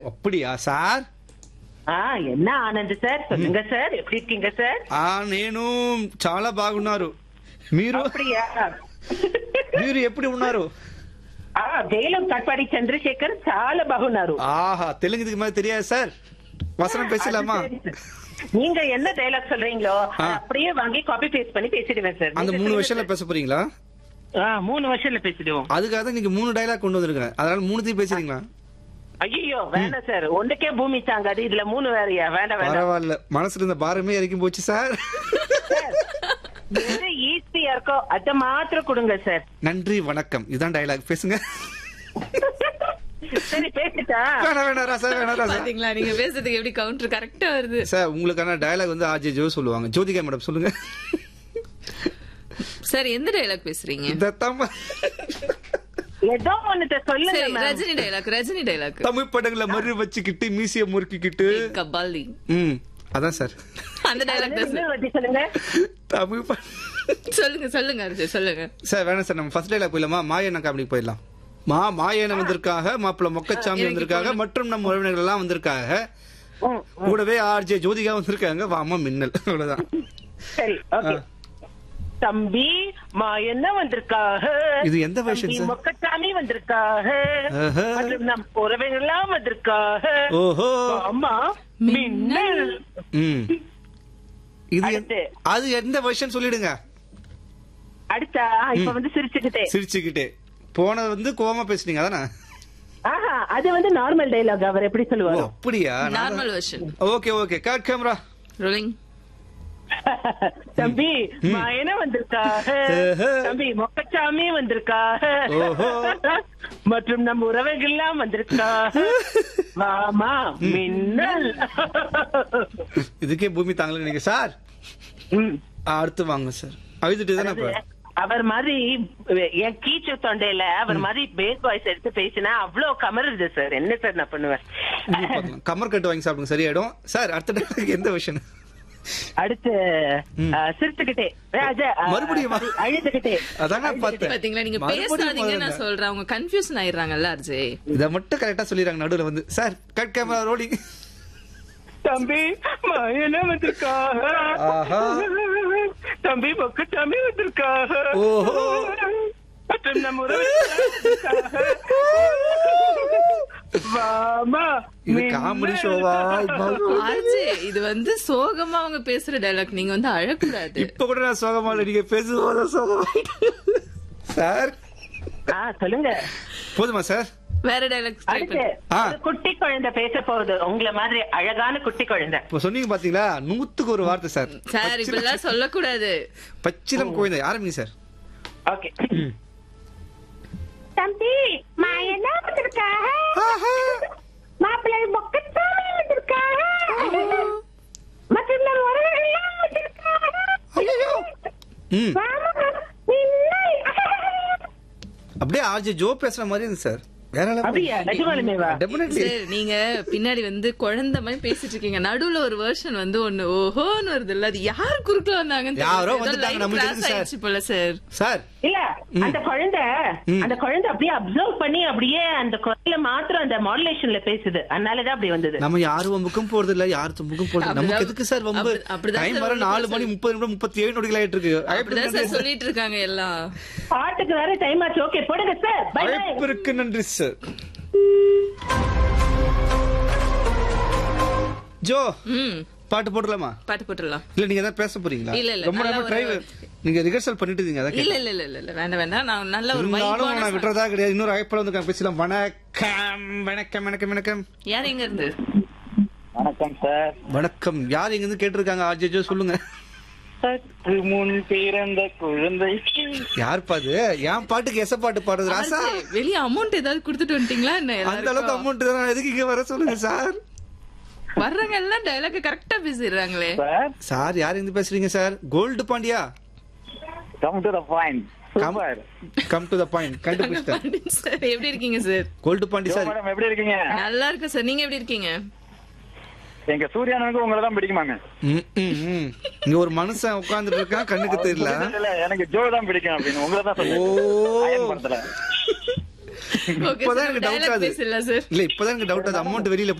அப்படியா సార్ ఆ ఎన్న ఆనంద్ సార్ சொல்லுங்க సార్ எப்படி இருக்கீங்க సార్ ఆ నేను చాలా బాగున్నారు మీరు அப்படியா మీరు ఎప్పుడు ఉన్నారు ఆ వేలం కట్పాడి చంద్రశేఖర్ చాలా బాగున్నారు ஆஹா தெலுங்கு இதுக்கு மாதிரி தெரியாது சார் வசனம் பேசலாமா அது சரி. நீங்க என்ன டைலாக் சொல்றீங்களோ ஆ. அதை அப்படியே வாங்கி காப்பி பேஸ்ட் பண்ணி பேசிடுவேன் சார் அந்த மூணு வருஷம்ல பேச போறீங்களா ஆ, மூணு வருஷம்ல பேசிடுவோம் அதுக்காக தான் நீங்க மூணு டைலாக் கொண்டு வந்திருக்கேன் அதனால மூணுத்தையும் பேசுறீங்களா ஐயோ வேண்டாம் சார் ஒன்றுக்கே பூமி தாங்காது இதுல மூணு வேறையா வேண்டாம் வேண்டாம் பரவாயில்ல மனசுல இருந்த பாரமே இறக்கி போச்சு சார் எது ஈஸியா இருக்கோ அதை மாத்திரம் கொடுங்க சார் நன்றி வணக்கம் இதான் டைலாக் பேசுங்க சரி பேசிட்டா வேணாம் வேணாம் ராசா வேணாம் ராசா பாத்தீங்களா நீங்க பேசுறதுக்கு எப்படி கவுண்டர் கரெக்டா வருது சார் உங்களுக்கான டயலாக் வந்து ஆர்ஜே ஜோ சொல்லுவாங்க ஜோதிகா மேடம் சொல்லுங்க சார் எந்த டைலாக் பேசுறீங்க இந்த தம்ம ஏதோ ஒண்ணுத்த சொல்லுங்க சரி ma'am. Rajini dialogue Rajini dialogue Tamil படங்களை மறு வச்சுக்கிட்டு மீசிய முறுக்கிக்கிட்டு கபாலி ம் அதான் சார் அந்த டைலாக் தான் இன்னொரு வாட்டி சொல்லுங்க தமிழ் ப- சொல்லுங்க சொல்லுங்க அர்ஜுன் சொல்லுங்க சார் வேணாம் சார் நம்ம ஃபர்ஸ்ட் டைலாக் போயிடலாமா மாயண்ண காமெடி போயிடலாம் மா மாயண்ண வந்திருக்காக மாப்பிள்ள மொக்கச்சாமி எனக்கு வந்திருக்காக மற்றும் நம்ம உறவினர்கள் எல்லாம் வந்திருக்காக ம், கூடவே ஆர்ஜே ஜோதிகா வந்திருக்காங்க வாமா மின்னல் அவ்வளவுதான் சரி ஓகே ஆ. தம்பி மா என்ன வந்திருக்காக இது எந்த version, தம்பி sir? மொக்கச்சாமி வந்திருக்காக ஆஹா. மற்றும் நம் உறவுகள் எல்லாம் வந்திருக்காக ஓஹோ அம்மா மின்னல் ம் இது எந்த- அடுத்து. அது எந்த வருஷன் சொல்லிடுங்க அடுத்தா இப்ப வந்து சிரிச்சுக்கிட்டே சிரிச்சுக்கிட்டே போனது வந்து கோவமா பேசுனீங்க அதானே ஆஹா அது வந்து நார்மல் டைலாக் அவர் எப்படி ஓ, சொல்லுவாரு அப்படியா normal version okay okay cut camera rolling தம்பி மாயன வந்திருக்காக ஆஹா. தம்பி மொக்கச்சாமி வந்திருக்காக ஓஹோ. மற்றும் நம் உறவுகள் எல்லாம் வந்திருக்காக மாமா மின்னல் இதுக்கே பூமி தாங்கல நீங்க சார் ம். அடுத்து வாங்க சார் அழுதுட்டு தானே இப்ப அவர் மாதிரி என் கீச்சு தொண்டையில அவர் மாதிரி பேஸ் வாய்ஸ் எடுத்து பேசினா அவ்வளவு கமருது சார் என்ன சார் நான் பண்ணுவேன் இது பார்க்கலாம். கமர் கட்டு வாங்கி சாப்பிடுங்க சரியாயிடும் சார் அடுத்த dialogue எந்த விஷயம் அடுத்து ம். ஆ, சிரிச்சுக்கிட்டே ராஜா, ஆ, மறுபடியுமா? sorry, அழுதுகிட்டே அதானே பார்த்தேன் பாத்தீங்களா நீங்க மறுபடியும் பேசாதீங்க முதல்ல. நான் சொல்றேன் அவங்க கன்ஃபியூஷன் ஆயிடுறாங்கல்ல அர்ஜய் இத மட்டும் கரெக்டா சொல்லிடுறாங்க நடுவுல வந்து சார் கட் கேமரா ரோலிங் தம்பி மாயன வந்திருக்காக ஆஹா. தம்பி மொக்கச்சாமி வந்திருக்காக ஓஹோ. மற்றும் நம்ம உறவுகள் வாமா இது காமெடி ஷோவா அர்ஜய் இது வந்து சோகமா அவங்க பேசுற டைலாக் நீங்க வந்து அழக்கூடாது இப்ப கூட நான் சோகமா இல்ல நீங்க பேசுவோம் சோகமா சார் ஆ சொல்லுங்க போதுமா சார் வேற டைலாக் ட்ரை அடுத்து பண்ணு ஆ. ஒரு குட்டி குழந்தை பேச போகுது உங்களை மாதிரி அழகான குட்டி குழந்தை இப்ப சொன்னீங்க பாத்தீங்களா நூத்துக்கு ஒரு வார்த்தை சார் சார் இப்படிலாம் சொல்லக்கூடாது பச்சிலம் குழந்தை ஆரம்பிங்க சார் ஓகே தம்பி மாயன வந்திருக்காக மாப்பிள்ளை மொக்கச்சாமி வந்திருக்காக மற்றும் நம்ம உறவுகள் எல்லாம் வந்திருக்காக ம் வாமா, மின்னல். அப்படியே ஆர்ஜே ஜோ பேசுற மாதிரி இருக்கு சார் வேற அப்படியா? நிஜமாலுமேவா? டெபினெட்லி சார் நீங்க பின்னாடி வந்து குழந்தை மாதிரி பேசிட்டு இருக்கீங்க நடுவுல ஒரு வெர்ஷன் வந்து ஒண்ணு ஓஹோன்னு வருது இல்ல அது யார் குறுக்கல வந்தாங்கன்னு யாரோ தெரியல. ஏதோ வந்துட்டாங்க, line நம்மளுக்கு cross எதுக்கு சார்? ஆயிடுச்சு போல சார் சார் இல்ல அந்த குழந்தை ம். அந்த குழந்தை அப்படியே அப்சர்வ் பண்ணி அப்படியே அந்த குரல்ல மாத்திரம் அந்த மாடுலேஷன்ல பேசுது அதனாலதான் அப்படி வந்தது நம்ம யாரும் வம்புக்கும் போறது இல்ல யாரு தும்புக்கும் போறது இல்ல. நமக்கு அப்படிதான் எதுக்கு சார் வம்பு அப்படி- அப்படிதான் டைம் சார் வர வந்து நாலு சார். மணி முப்பது நிமிடம் முப்பத்தி ஏழு நொடிகள் ஆயிட்டு இருக்கு அப்படிதான் சார் சொல்லிட்டு இருக்காங்க எல்லாம் பாட்டுக்கு வேற டைம் ஆச்சு ஓகே போடுங்க சார் பை பை அழைப்பிற்கு நன்றி சார் ஜோ ம் பாட்டு போட்டுலாமா பாட்டு போட்டுடலாம் இல்ல நீங்க ஏதாவது பேச போறீங்களா இல்ல, இல்ல, ரொம்ப நல்லா நேரம் ஒரு- டிரைவ் நீங்க ரிஹர்சல் பண்ணிட்டு இருக்கீங்க அதான் இல்ல கேட்டேன். இல்ல இல்ல இல்ல இல்ல வேண்டாம் வேண்டாம் நான் நல்ல ஒரு இருந்தாலும் வைபான நான் விட்டுறதா கிடையாது இன்னொரு அழைப்பில் வந்து பேசலாம் வணக்கம் வணக்கம் வணக்கம் வணக்கம் யார் எங்க இருந்து வணக்கம் சார் வணக்கம் யார் எங்க இருந்து கேட்டிருக்காங்க ஆர்ஜே சொல்லுங்க சற்று முன் பிறந்த குழந்தை யார் பாது என் பாட்டுக்கு எச பாட்டு பாடுறது ராசா ஆர்ஜே, வெளிய அமௌண்ட் ஏதாவது கொடுத்துட்டு வந்துட்டீங்களா என்ன அந்த அளவுக்கு எல்லாருக்கும்? அமௌண்ட் தான் எதுக்கு இங்க வர சொல்லுங்க சார் வர்றவங்க எல்லாம் டைலாக் கரெக்டா பேசிடுறாங்களே சார் சார் யார் இருந்து பேசுறீங்க sir gold Pandiya come to the point come super come to the point கண்டுபிடிச்சிட்டேன் சார் எப்படி இருக்கீங்க sir gold Pandi sir madam எப்படி இருக்கீங்க நல்லா இருக்கு சார் நீங்க எப்படி இருக்கீங்க எங்க சூர்யானனுக்கு உங்களை தான் பிடிக்குமாங்க ம், ம், ம். இங்க ஒரு மனுஷன் உட்கார்ந்துட்டு இருக்கான் கண்ணுக்கு தெரியல இல்ல எனக்கு ஜோ தான் பிடிக்கும் அப்படின்னு உங்களை தான் ஓ சொல்லுங்க அயன் படத்துல ஓகே இப்பதான் சார் எனக்கு டவுட் டயலாக் ஆகுது பேசல சார் இல்ல இப்பதான் எனக்கு டவுட் ஆகுது அமௌண்ட் வெளியில